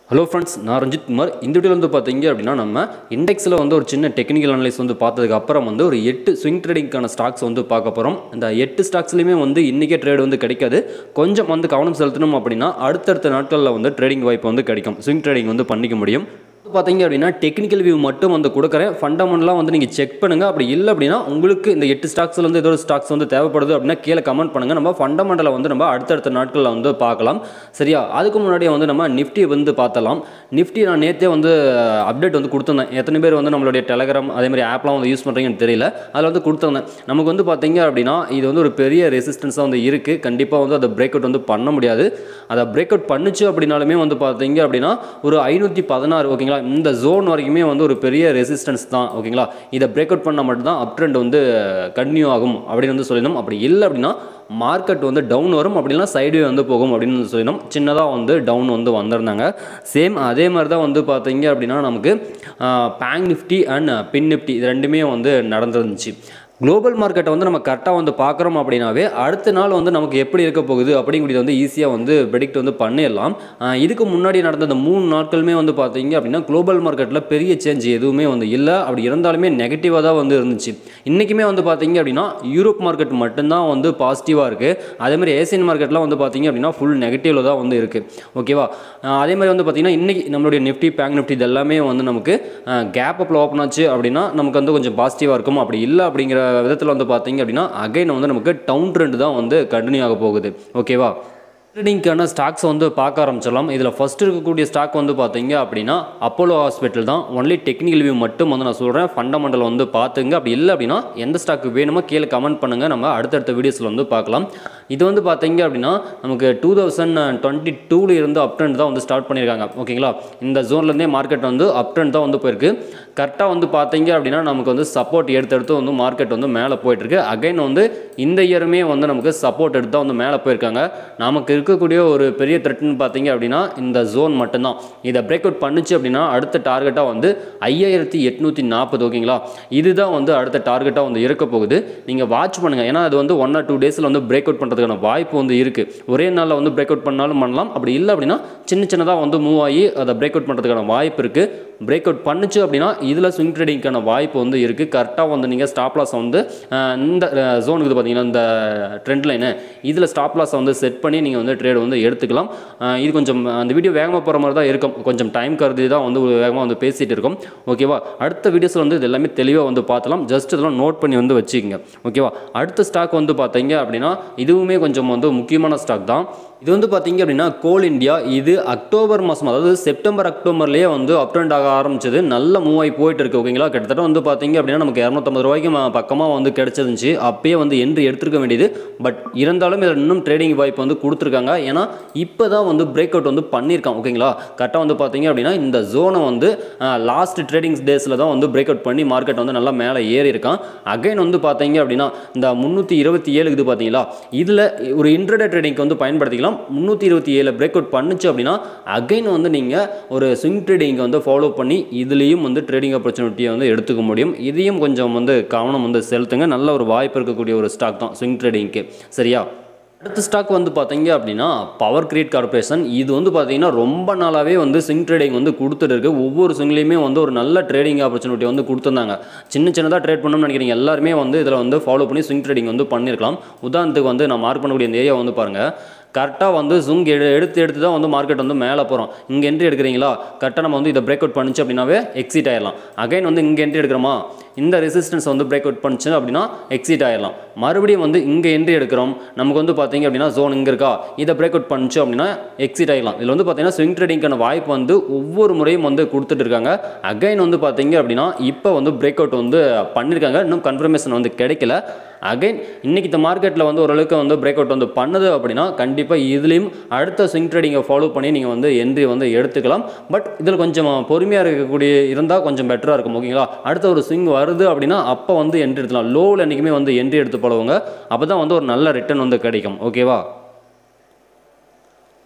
hello friends நான் ரஞ்சித் குமார் இந்த வீடியோவில் வந்து பார்த்தீங்க அப்படின்னா நம்ம இண்டெக்ஸில் வந்து ஒரு சின்ன டெக்னிக்கல் அனலைஸ் வந்து பார்த்ததுக்கு அப்புறம் வந்து ஒரு எட்டு ஸ்விங் ட்ரேடிங்க்கான ஸ்டாக்ஸ் வந்து பார்க்க போகிறோம் இந்த எட்டு ஸ்டாக்ஸ்லையுமே வந்து இன்றைக்கே ட்ரேட் வந்து கிடைக்காது கொஞ்சம் வந்து கவனம் செலுத்தணும் அப்படின்னா அடுத்தடுத்த நாட்களில் வந்து ட்ரேடிங் வாய்ப்பு வந்து கிடைக்கும் ஸ்விங் ட்ரேடிங் வந்து பண்ணிக்க முடியும் வந்து பார்த்தீங்க அப்படின்னா டெக்னிக்கல் வியூ மட்டும் வந்து கொடுக்குறேன் ஃபண்டமெண்டலாக வந்து நீங்கள் செக் பண்ணுங்கள் அப்படி இல்லை அப்படின்னா உங்களுக்கு இந்த எட்டு ஸ்டாக்ஸ்ல இருந்து ஏதோ ஒரு ஸ்டாக்ஸ் வந்து தேவைப்படுது அப்படின்னா கீழே கமெண்ட் பண்ணுங்கள் நம்ம ஃபண்டமெண்டலை வந்து நம்ம அடுத்தடுத்த நாட்களில் வந்து பார்க்கலாம் சரியா அதுக்கு முன்னாடியே வந்து நம்ம நிஃப்டி வந்து பார்த்தலாம் நிஃப்டி நான் நேற்றே வந்து அப்டேட் வந்து கொடுத்துருந்தேன் எத்தனை பேர் வந்து நம்மளுடைய டெலகிராம் அதே மாதிரி ஆப்லாம் வந்து யூஸ் பண்ணுறீங்கன்னு தெரியல அதில் வந்து கொடுத்துருந்தேன் நமக்கு வந்து பார்த்தீங்க அப்படின்னா இது வந்து ஒரு பெரிய ரெசிஸ்டன்ஸாக வந்து இருக்குது கண்டிப்பாக வந்து அதை பிரேக் அவுட் வந்து பண்ண முடியாது அதை பிரேக் அவுட் பண்ணுச்சு அப்படின்னாலுமே வந்து பார்த்தீங்க அப்படின்னா ஒரு ஐநூற்றி பதினாறு ஓகேங்களா இந்த ஜோன் வரைக்குமே வந்து ஒரு பெரிய ரெசிஸ்டன்ஸ் தான் ஓகேங்களா இதை பிரேக் அவுட் பண்ணால் மட்டும்தான் அப் ட்ரெண்ட் வந்து கண்டினியூ ஆகும் அப்படின்னு வந்து சொல்லணும் அப்படி இல்லை அப்படின்னா மார்க்கெட் வந்து டவுன் வரும் அப்படின்னா சைடுவே வந்து போகும் அப்படின்னு வந்து சொல்லணும் சின்னதாக வந்து டவுன் வந்து வந்திருந்தாங்க சேம் அதே மாதிரி தான் வந்து பார்த்தீங்க அப்படின்னா நமக்கு bank Nifty and fin Nifty இது ரெண்டுமே வந்து நடந்துருந்துச்சு குளோபல் மார்க்கெட்டை வந்து நம்ம கரெக்டாக வந்து பார்க்குறோம் அப்படின்னாவே அடுத்த நாள் வந்து நமக்கு எப்படி இருக்க போகுது அப்படிங்கிறது வந்து ஈஸியாக வந்து ப்ரெடிக்ட் வந்து பண்ணிடலாம் ஆஹ் இதுக்கு முன்னாடி நடந்த அந்த மூணு நாட்களுமே வந்து பார்த்தீங்க அப்படின்னா குளோபல் மார்க்கெட்டில் பெரிய சேஞ்ச் எதுவுமே வந்து இல்லை அப்படி இருந்தாலுமே நெகட்டிவாக தான் வந்து இருந்துச்சு இன்றைக்குமே வந்து பார்த்தீங்க அப்படின்னா யூரோப் மார்க்கெட் மட்டும்தான் வந்து பாசிட்டிவாக இருக்குது அதே மாதிரி ஏசியன் மார்க்கெட்லாம் வந்து பார்த்தீங்க அப்படின்னா ஃபுல் நெகட்டிவில் தான் வந்து இருக்குது ஓகேவா ஆஹ் அதே மாதிரி வந்து பார்த்தீங்கன்னா இன்றைக்கி நம்மளுடைய நிஃப்டி பேங்க் நிஃப்டி இது எல்லாமே வந்து நமக்கு கேப் அப்பில் ஓப்பன் ஆச்சு அப்படின்னா நமக்கு வந்து கொஞ்சம் பாசிட்டிவாக இருக்கும் அப்படி இல்லை அப்படிங்கிற விதத்தில் வந்து பார்த்தீங்க அப்படின்னா அகைன் வந்து நமக்கு டவுன் ட்ரெண்ட் தான் வந்து கண்டினியூ ஆக போகுது ஓகேவா ட்ரேடிங்க்கான ஸ்டாக்ஸ் வந்து பார்க்க ஆரம்பிச்சிடலாம் இதில் ஃபஸ்ட்டு இருக்கக்கூடிய ஸ்டாக் வந்து பார்த்தீங்க அப்படின்னா அப்போலோ ஹாஸ்பிட்டல் தான் ஒன்லி டெக்னிக்கல் வியூ மட்டும் வந்து நான் சொல்கிறேன் ஃபண்டமெண்டல் வந்து பார்த்துங்க அப்படி இல்லை அப்படின்னா எந்த ஸ்டாக் வேணுமோ கீழே கமெண்ட் பண்ணுங்கள் நம்ம அடுத்தடுத்த வீடியோஸில் வந்து பார்க்கலாம் இது வந்து பார்த்தீங்க அப்படின்னா நமக்கு டூ தௌசண்ட் டுவெண்ட்டி டூவில் இருந்து அப் ட்ரெண்ட் தான் வந்து ஸ்டார்ட் பண்ணியிருக்காங்க ஓகேங்களா இந்த ஜோன்லேருந்தே மார்க்கெட் வந்து அப் ட்ரெண்ட் தான் வந்து போயிருக்கு கரெக்டாக வந்து பார்த்தீங்க அப்படின்னா நமக்கு வந்து சப்போர்ட் எடுத்து எடுத்து வந்து மார்க்கெட் வந்து மேலே போயிட்டுருக்கு அகைன் வந்து இந்த இயருமே வந்து நமக்கு சப்போர்ட் எடுத்து தான் வந்து மேலே போயிருக்காங்க நமக்கு இருக்கக்கூடிய ஒரு பெரிய த்ரெட்னு பார்த்தீங்க அப்படின்னா இந்த ஜோன் மட்டும்தான் இதை பிரேக் அவுட் பண்ணுச்சு அப்படின்னா அடுத்த டார்கெட்டாக வந்து ஐயாயிரத்தி எட்நூற்றி நாற்பது ஓகேங்களா இதுதான் வந்து அடுத்த டார்கெட்டாக வந்து இருக்க போகுது நீங்கள் வாட்ச் பண்ணுங்கள் ஏன்னா அது வந்து ஒன் ஆர் டூ டேஸில் வந்து பிரேக் அவுட் பண்ணுறதுக்கான வாய்ப்பு வந்து இருக்குது ஒரே நாளில் வந்து பிரேக் அவுட் பண்ணாலும் பண்ணலாம் அப்படி இல்லை அப்படின்னா சின்ன சின்னதாக வந்து மூவ் ஆகி அதை பிரேக் அவுட் பண்ணுறதுக்கான வாய்ப்பு இருக்குது பிரேக் அவுட் பண்ணுச்சு அப்படின்னா இதில் ஸ்விங் ட்ரேடிங்க்கான வாய்ப்பு வந்து இருக்குது கரெக்டாக வந்து நீங்கள் ஸ்டாப் லாஸ் வந்து அஹ், இந்த ஜோனுக்கு இது பார்த்தீங்கன்னா இந்த ட்ரெண்ட் லைனு இதில் ஸ்டாப் லாஸை வந்து செட் பண்ணி நீங்கள் வந்து ட்ரேட் வந்து எடுத்துக்கலாம் அஹ், இது கொஞ்சம் அந்த வீடியோ வேகமாக போகிற மாதிரி தான் இருக்கும் கொஞ்சம் டைம் கருதி தான் வந்து வேகமாக வந்து பேசிகிட்டு இருக்கோம் ஓகேவா அடுத்த வீடியோஸில் வந்து இது எல்லாமே தெளிவாக வந்து பார்த்தலாம் ஜஸ்ட் இதெல்லாம் நோட் பண்ணி வந்து வச்சுக்கோங்க ஓகேவா அடுத்த ஸ்டாக் வந்து பார்த்தீங்க அப்படின்னா இதுவுமே கொஞ்சம் வந்து முக்கியமான ஸ்டாக் தான் இது வந்து பார்த்தீங்க அப்படின்னா கோல் இந்தியா இது அக்டோபர் மாதம் அதாவது செப்டம்பர் அக்டோபர்லேயே வந்து அப் ட்ரெண்ட் ஆக ஆரம்பிச்சது நல்ல மூவ் ஆகி போயிட்டு இருக்கு ஓகேங்களா கிட்டத்தட்ட வந்து பார்த்தீங்க அப்படின்னா நமக்கு இரநூத்தம்பது ரூபாய்க்கு ம- பக்கமாக வந்து கிடச்சிருந்துச்சு அப்பயே வந்து என்ட்ரி எடுத்திருக்க வேண்டியது பட் இருந்தாலும் இதில் இன்னும் ட்ரேடிங் வாய்ப்பு வந்து கொடுத்துருக்காங்க ஏன்னா இப்போ தான் வந்து பிரேக் அவுட் வந்து பண்ணியிருக்கான் ஓகேங்களா கரெக்டாக வந்து பார்த்தீங்க அப்படின்னா இந்த ஜோனை வந்து லாஸ்ட் ட்ரேடிங் டேஸில் தான் வந்து பிரேக் அவுட் பண்ணி மார்க்கெட் வந்து நல்லா மேலே ஏறி இருக்கான் அகைன் வந்து பார்த்தீங்க அப்படின்னா இந்த முந்நூற்றி இருபத்தி ஏழு இது பார்த்தீங்களா இதில் ஒரு இன்ட்ரடே ட்ரேடிங்க்கு வந்து பயன்படுத்திக்கலாம் முந்நூற்றி இருபத்தி ஏழு பிரேக் அவுட் பண்ணுச்சு அப்படின்னா அகைன் வந்து நீங்கள் ஒரு ஸ்விங் ட்ரேடிங்கை வந்து ஃபாலோ பண்ணி இதுலேயும் வந்து ட்ரேடிங் ஆப்பர்ச்சுனிட்டியை வந்து எடுத்துக்க முடியும் இதையும் கொஞ்சம் வந்து கவனம் வந்து செலுத்துங்க நல்ல ஒரு வாய்ப்பு இருக்கக்கூடிய ஒரு ஸ்டாக் தான் ஸ்விங் ட்ரேடிங்க்கு சரியா அடுத்த ஸ்டாக் வந்து பார்த்தீங்க அப்படின்னா பவர் கிரியேட் கார்பரேஷன் இது வந்து பார்த்தீங்கன்னா ரொம்ப நாளாகவே வந்து ஸ்விங் ட்ரேடிங் வந்து கொடுத்துட்டு இருக்கு ஒவ்வொரு ஸ்விங்லேயுமே வந்து ஒரு நல்ல ட்ரேடிங் ஆப்பர்ச்சுனிட்டி வந்து கொடுத்துருந்தாங்க சின்ன சின்னதாக ட்ரேட் பண்ணணும்னு நினைக்கிறீங்க எல்லாருமே வந்து இதில் வந்து ஃபாலோ பண்ணி ஸ்விங் ட்ரேடிங் வந்து பண்ணியிருக்கலாம் உதாரணத்துக்கு வந்து நான் மார்க் பண்ணக்கூடிய இந்த ஏரியா வந்து பாருங்கள் கரெக்டாக வந்து ஜுங் எடு எடுத்து எடுத்து தான் வந்து மார்க்கெட் வந்து மேலே போகிறோம் இங்கே என்ட்ரி எடுக்கிறீங்களா கரெக்டாக நம்ம வந்து இதை பிரேக் அவுட் பண்ணுச்சு அப்படின்னாவே எக்ஸிட் ஆயிடலாம் அகைன் வந்து இங்கே என்ட்ரி எடுக்கிறோமா இந்த ரெசிஸ்டன்ஸ் வந்து பிரேக் அவுட் பண்ணுச்சு அப்படின்னா எக்ஸிட் ஆயிடலாம் மறுபடியும் வந்து இங்கே என்ட்ரி எடுக்கிறோம் நமக்கு வந்து பார்த்தீங்க அப்படின்னா ஜோன் இங்கே இருக்கா இதை பிரேக் அவுட் பண்ணுச்சு அப்படின்னா எக்ஸிட் ஆகிடலாம் இதில் வந்து பார்த்தீங்கன்னா ஸ்விங் ட்ரேடிங்கான வாய்ப்பு வந்து ஒவ்வொரு முறையும் வந்து கொடுத்துட்டு இருக்காங்க அகைன் வந்து பார்த்தீங்க அப்படின்னா இப்போ வந்து பிரேக் அவுட் வந்து பண்ணியிருக்காங்க இன்னும் கன்ஃபர்மேஷன் வந்து கிடைக்கல அகைன் இன்னைக்கு இந்த மார்க்கெட்டில் வந்து ஓரளவுக்கு வந்து பிரேக் அவுட் வந்து பண்ணுது அப்படின்னா கண்டிப்பாக இதுலேயும் அடுத்த ஸ்விங் ட்ரேடிங்கை ஃபாலோ பண்ணி நீங்கள் வந்து என்ட்ரி வந்து எடுத்துக்கலாம் பட் இதில் கொஞ்சம் பொறுமையாக இருக்கக்கூடிய இருந்தால் கொஞ்சம் பெட்டராக இருக்கும் ஓகேங்களா அடுத்த ஒரு ஸ்விங் வருது அப்படின்னா அப்போ வந்து என்ட்ரி எடுத்துக்கலாம் லோவில் என்றைக்குமே வந்து என்ட்ரி எடுத்து போடுவாங்க அப்போ தான் வந்து ஒரு நல்ல ரிட்டர்ன் வந்து கிடைக்கும் ஓகேவா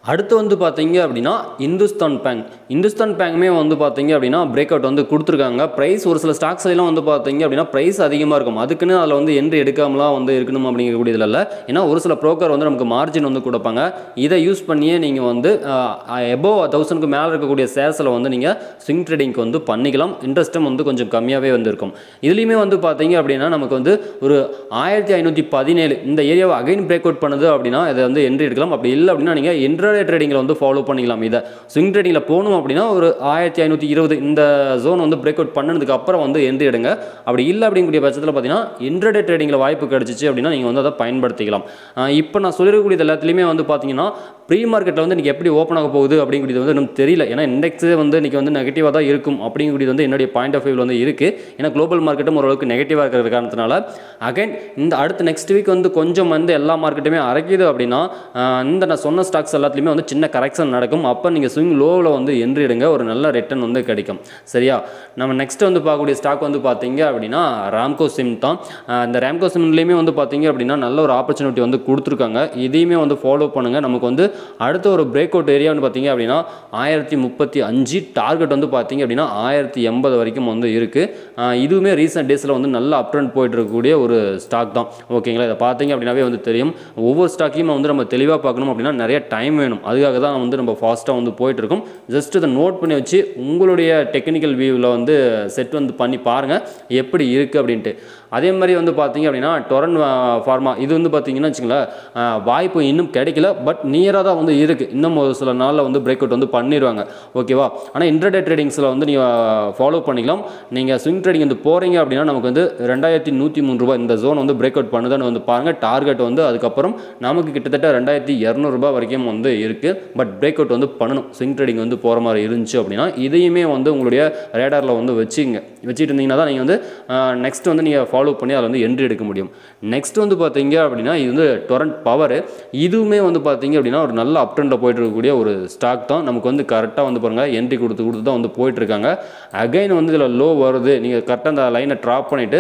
அடுத்து வந்து பார்த்தீங்க அப்படின்னா இந்துஸ்தான் பேங்க் இந்துஸ்தான் பேங்குமே வந்து பார்த்தீங்க அப்படின்னா பிரேக் அவுட் வந்து கொடுத்துருக்காங்க ப்ரைஸ் ஒரு சில ஸ்டாக்ஸ் எல்லாம் வந்து பார்த்தீங்க அப்படின்னா ப்ரைஸ் அதிகமாக இருக்கும் அதுக்குன்னு அதில் வந்து என்ட்ரி எடுக்காமலாம் வந்து இருக்கணும் அப்படிங்கக்கூடியதில் இல்லை ஏன்னா ஒரு சில ப்ரோக்கர் வந்து நமக்கு மார்ஜின் வந்து கொடுப்பாங்க இதை யூஸ் பண்ணியே நீங்கள் வந்து எபோவ் தௌசண்ட்க்கு மேலே இருக்கக்கூடிய ஷேர்ஸில் வந்து நீங்கள் ஸ்விங் ட்ரேடிங்க்கு வந்து பண்ணிக்கலாம் இன்ட்ரெஸ்ட்டும் வந்து கொஞ்சம் கம்மியாகவே வந்து இருக்கும் இதுலேயுமே வந்து பார்த்தீங்க அப்படின்னா நமக்கு வந்து ஒரு ஆயிரத்தி ஐநூற்றி பதினேழு இந்த ஏரியாவை அகைன் பிரேக் அவுட் பண்ணுது அப்படின்னா இதை வந்து என்ட்ரி எடுக்கலாம் அப்படி இல்லை அப்படின்னா நீங்கள் இன்ட்ராடே ட்ரேடிங்கில் வந்து ஃபாலோ பண்ணிக்கலாம் இதை ஸ்விங் ட்ரேடிங்கில் போகணும் அப்படின்னா ஒரு ஆயிரத்தி ஐநூற்றி இருபது இந்த ஜோன் வந்து பிரேக் அவுட் பண்ணதுக்கு அப்புறம் வந்து என்ட்ரி எடுங்க அப்படி இல்லை அப்படிங்கக்கூடிய பட்சத்தில் பார்த்தீங்கன்னா இன்ட்ராடே ட்ரேடிங்கில் வாய்ப்பு கிடச்சிச்சு அப்படின்னா நீங்கள் வந்து அதை பயன்படுத்திக்கலாம் இப்போ நான் சொல்லிருக்கக்கூடியது எல்லாத்துலேயுமே வந்து பார்த்தீங்கன்னா ப்ரீ மார்க்கெட்டில் வந்து இன்றைக்கி எப்படி ஓப்பன் ஆக போகுது அப்படிங்கிறது வந்து நமக்கு தெரியல ஏன்னா இண்டெக்ஸே வந்து இன்றைக்கி வந்து நெகட்டிவாக தான் இருக்கும் அப்படிங்கிறது வந்து என்னுடைய பாயிண்ட் ஆஃப் வியூவில் வந்து இருக்குது ஏன்னா குளோபல் மார்க்கெட்டும் ஓரளவுக்கு நெகட்டிவாக இருக்கிற காரணத்தினால அகைன் இந்த அடுத்த நெக்ஸ்ட் வீக் வந்து கொஞ்சம் வந்து எல்லா மார்க்கெட்டுமே அரைக்குது அப்படின்னா ஆஹ் இந்த நான் சொன்ன ஸ்டாக்ஸ் எல்லாத்துலேயுமே வந்து சின்ன கரெக்ஷன் நடக்கும் அப்போ நீங்கள் ஸ்விங் லோவில் வந்து என்ட்ரி எடுங்க ஒரு நல்ல ரிட்டர்ன் வந்து கிடைக்கும் சரியா நம்ம நெக்ஸ்ட் வந்து பார்க்கக்கூடிய ஸ்டாக் வந்து பார்த்தீங்க அப்படின்னா ராம்கோ சிம் தான் ஆஹ் இந்த ராம்கோ சிம்லேயுமே வந்து பார்த்தீங்க அப்படின்னா நல்ல ஒரு ஆப்பர்ச்சுனிட்டி வந்து கொடுத்துருக்காங்க இதையுமே வந்து ஃபாலோ பண்ணுங்கள் நமக்கு வந்து அடுத்த ஒரு பிரேக் அவுட் ஏரியா வந்து பார்த்தீங்க அப்படின்னா ஆயிரத்தி முப்பத்தி அஞ்சு டார்கெட் வந்து பார்த்தீங்க அப்படின்னா ஆயிரத்தி எண்பது வரைக்கும் வந்து இருக்குது இதுவுமே ரீசெண்ட் டேஸில் வந்து நல்ல அப் ட்ரெண்ட் போயிட்டு இருக்கக்கூடிய ஒரு ஸ்டாக் தான் ஓகேங்களா இதை பார்த்தீங்க அப்படின்னாவே வந்து தெரியும் ஒவ்வொரு ஸ்டாக்கையும் வந்து நம்ம தெளிவாக பார்க்கணும் அப்படின்னா நிறைய டைம் வேணும் அதுக்காக தான் வந்து நம்ம ஃபாஸ்ட்டாக வந்து போயிட்டு இருக்கோம் ஜஸ்ட் இதை நோட் பண்ணி வச்சு உங்களுடைய டெக்னிக்கல் வியூவில் வந்து செட் வந்து பண்ணி பாருங்கள் எப்படி இருக்குது அப்படின்ட்டு அதே மாதிரி வந்து பார்த்தீங்க அப்படின்னா டொரன் ஃபார்மா இது வந்து பார்த்தீங்கன்னா வச்சுங்களேன் ஆஹ் வாய்ப்பு இன்னும் கிடைக்கல பட் நியராக தான் வந்து இருக்குது இன்னும் ஒரு சில நாளில் வந்து பிரேக் அவுட் வந்து பண்ணிடுவாங்க ஓகேவா ஆனால் இன்டர்டே ட்ரேடிங்ஸில் வந்து நீங்கள் ஃபாலோ பண்ணிக்கலாம் நீங்கள் ஸ்விங் ட்ரேடிங் வந்து போகிறீங்க அப்படின்னா நமக்கு வந்து ரெண்டாயிரத்தி நூற்றி மூணு ரூபாய் இந்த ஜோன் வந்து பிரேக் அவுட் பண்ணுதான்னு வந்து பாருங்கள் டார்கெட் வந்து அதுக்கப்புறம் நமக்கு கிட்டத்தட்ட ரெண்டாயிரத்தி இரநூறுபா வரைக்கும் வந்து இருக்குது பட் பிரேக் அவுட் வந்து பண்ணணும் ஸ்விங் ட்ரேடிங் வந்து போகிற மாதிரி இருந்துச்சு அப்படின்னா இதையுமே வந்து உங்களுடைய ரேடாரில் வந்து வச்சுங்க வச்சுட்டு இருந்தீங்கன்னா தான் நீங்கள் வந்து நெக்ஸ்ட் வந்து நீங்கள் ஃபாலோ பண்ணி அதில் வந்து என்ட்ரி எடுக்க முடியும் நெக்ஸ்ட் வந்து பார்த்தீங்க அப்படின்னா இது வந்து டொரண்ட் பவர் இதுவுமே வந்து பார்த்தீங்க அப்படின்னா ஒரு நல்ல அப் ட்ரெண்டில் போயிட்டு இருக்கக்கூடிய ஒரு ஸ்டாக் தான் நமக்கு வந்து கரெக்டாக வந்து பாருங்கள் என்ட்ரி கொடுத்து கொடுத்து தான் வந்து போயிட்டு இருக்காங்க அகைன் வந்து இதில் லோ வருது நீங்கள் கரெக்டாக அந்த லைனை ட்ராப் பண்ணிவிட்டு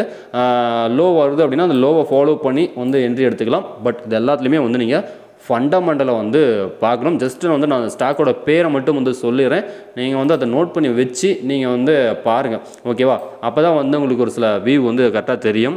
லோ வருது அப்படின்னா அந்த லோவை ஃபாலோ பண்ணி வந்து என்ட்ரி எடுத்துக்கலாம் பட் இது எல்லாத்துலேயுமே வந்து நீங்கள் ஃபண்டமெண்டலை வந்து பார்க்கணும் ஜஸ்ட்டு வந்து நான் ஸ்டாக்கோட பேரை மட்டும் வந்து சொல்லிடுறேன் நீங்கள் வந்து அதை நோட் பண்ணி வச்சு நீங்கள் வந்து பாருங்கள் ஓகேவா அப்போ தான் வந்து உங்களுக்கு ஒரு சில வியூ வந்து கரெக்டாக தெரியும்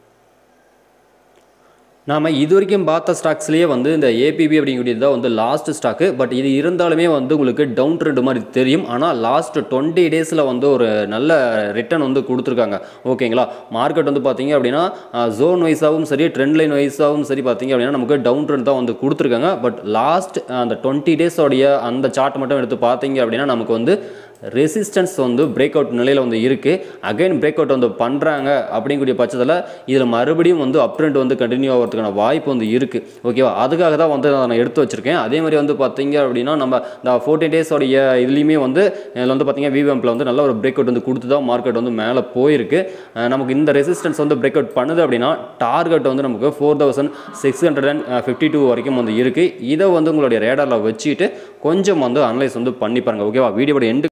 நாம் இது வரைக்கும் பார்த்த ஸ்டாக்ஸ்லேயே வந்து இந்த ஏபிபி அப்படிங்கிறது தான் வந்து லாஸ்ட் ஸ்டாக்கு பட் இது இருந்தாலுமே வந்து உங்களுக்கு டவுன் ட்ரெண்ட் மாதிரி தெரியும் ஆனால் லாஸ்ட் டுவெண்ட்டி டேஸில் வந்து ஒரு நல்ல ரிட்டர்ன் வந்து கொடுத்துருக்காங்க ஓகேங்களா மார்க்கெட் வந்து பார்த்தீங்க அப்படின்னா ஜோன் வைஸாகவும் சரி ட்ரெண்ட் லைன் வைஸாகவும் சரி பார்த்தீங்க அப்படின்னா நமக்கு டவுன் ட்ரெண்ட் தான் வந்து கொடுத்துருக்காங்க பட் லாஸ்ட் அந்த டுவெண்ட்டி டேஸோடைய அந்த சார்ட் மட்டும் எடுத்து பார்த்தீங்க அப்படின்னா நமக்கு வந்து ரெசிஸ்டன்ஸ் வந்து பிரேக் அவுட் நிலையில் வந்து இருக்குது அகைன் பிரேக் அவுட் வந்து பண்ணுறாங்க அப்படிங்கக்கூடிய பட்சத்தில் இதில் மறுபடியும் வந்து அப் ட்ரெண்ட் வந்து கண்டினியூ ஆகிறதுக்கான வாய்ப்பு வந்து இருக்குது ஓகேவா அதுக்காக தான் வந்து நான் எடுத்து வச்சிருக்கேன் அதே மாதிரி வந்து பார்த்தீங்க அப்படின்னா நம்ம இந்த ஃபோர்டீன் டேஸோடைய இதுலேயுமே வந்து இதில் வந்து பார்த்தீங்க விவிஎம்பில் வந்து நல்ல ஒரு பிரேக் அவுட் வந்து கொடுத்து தான் மார்க்கெட் வந்து மேலே போயிருக்கு அஹ் நமக்கு இந்த ரெசிஸ்டன்ஸ் வந்து பிரேக் அவுட் பண்ணுது அப்படின்னா டார்கெட் வந்து நமக்கு four thousand six hundred and fifty two வரைக்கும் வந்து இருக்குது இதை வந்து உங்களுடைய ரேடாரில் வச்சுட்டு கொஞ்சம் வந்து அனலைஸ் வந்து பண்ணி பாருங்க ஓகேவா வீடியோட எண்டு